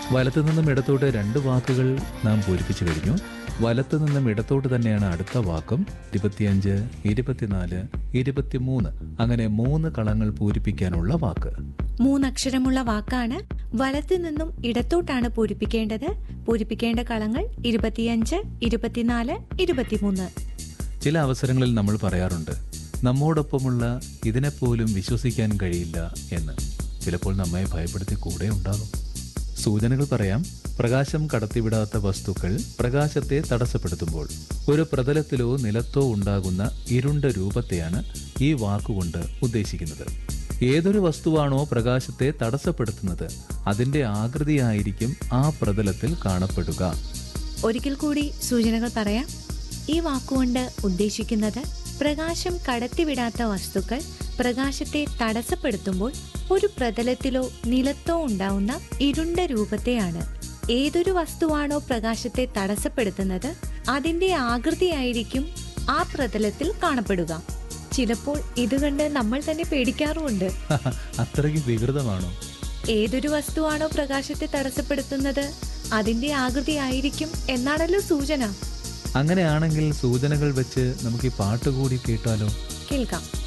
വലത്തു നിന്നും ഇടത്തോട്ട് രണ്ട് വാക്കുകൾ നാം പൂരിപ്പിച്ചു കഴിഞ്ഞു വലത്തു നിന്നും ഇടത്തോട്ട് തന്നെയാണ് അടുത്ത വാക്കും ഇരുപത്തിയഞ്ച് ഇരുപത്തിനാല് ഇരുപത്തിമൂന്ന് അങ്ങനെ മൂന്ന് കളങ്ങൾ പൂരിപ്പിക്കാനുള്ള വാക്ക് മൂന്നക്ഷരമുള്ള വാക്കാണ് വലത്തു നിന്നും ഇടത്തോട്ടാണ് പൂരിപ്പിക്കേണ്ടത് പൂരിപ്പിക്കേണ്ട കളങ്ങൾ ഇരുപത്തിയഞ്ച് ഇരുപത്തിനാല് ഇരുപത്തിമൂന്ന് ചില അവസരങ്ങളിൽ നമ്മൾ പറയാറുണ്ട് നമ്മോടൊപ്പമുള്ള ഇതിനെപ്പോലും വിശ്വസിക്കാൻ കഴിയില്ല എന്ന് ചിലപ്പോൾ നമ്മെ ഭയപ്പെടുത്തി കൂടെ ഉണ്ടാകും സൂചനകൾ പറയാം പ്രകാശം കടത്തിവിടാത്ത വസ്തുക്കൾ പ്രകാശത്തെ തടസ്സപ്പെടുത്തുമ്പോൾ ഒരു പ്രതലത്തിലോ നിലത്തോ ഉണ്ടാകുന്ന ഇരുണ്ട രൂപത്തെയാണ് ഈ വാക്കുകൊണ്ട് ഉദ്ദേശിക്കുന്നത് ഏതൊരു വസ്തുവാണോ പ്രകാശത്തെ തടസ്സപ്പെടുത്തുന്നത് അതിന്റെ ആകൃതിയായിരിക്കും ആ പ്രതലത്തിൽ കാണപ്പെടുക ഒരിക്കൽ കൂടി സൂചനകൾ പറയാം ഈ വാക്കുകൊണ്ട് ഉദ്ദേശിക്കുന്നത് പ്രകാശം കടത്തിവിടാത്ത വസ്തുക്കൾ പ്രകാശത്തെ തടസ്സപ്പെടുത്തുമ്പോൾ ഒരു പ്രതലത്തിലോ നിലത്തോ ഉണ്ടാവുന്ന ഇരുണ്ട രൂപത്തെയാണ് ഏതൊരു വസ്തുവാണോ പ്രകാശത്തെ തടസ്സപ്പെടുത്തുന്നത് അതിന്റെ ആകൃതിയായിരിക്കും ആ പ്രതലത്തിൽ കാണപ്പെടുക ചിലപ്പോൾ ഇത് കണ്ട് നമ്മൾ തന്നെ പേടിക്കാറുമുണ്ട് അത്രയ്ക്ക് വികൃതമാണോ ഏതൊരു വസ്തുവാണോ പ്രകാശത്തെ തടസ്സപ്പെടുത്തുന്നത് അതിന്റെ ആകൃതിയായിരിക്കും എന്നാണല്ലോ സൂചന അങ്ങനെയാണെങ്കിൽ സൂചനകൾ വെച്ച് നമുക്ക് ഈ പാട്ട് കൂടി കേട്ടാലോ കേൾക്കാം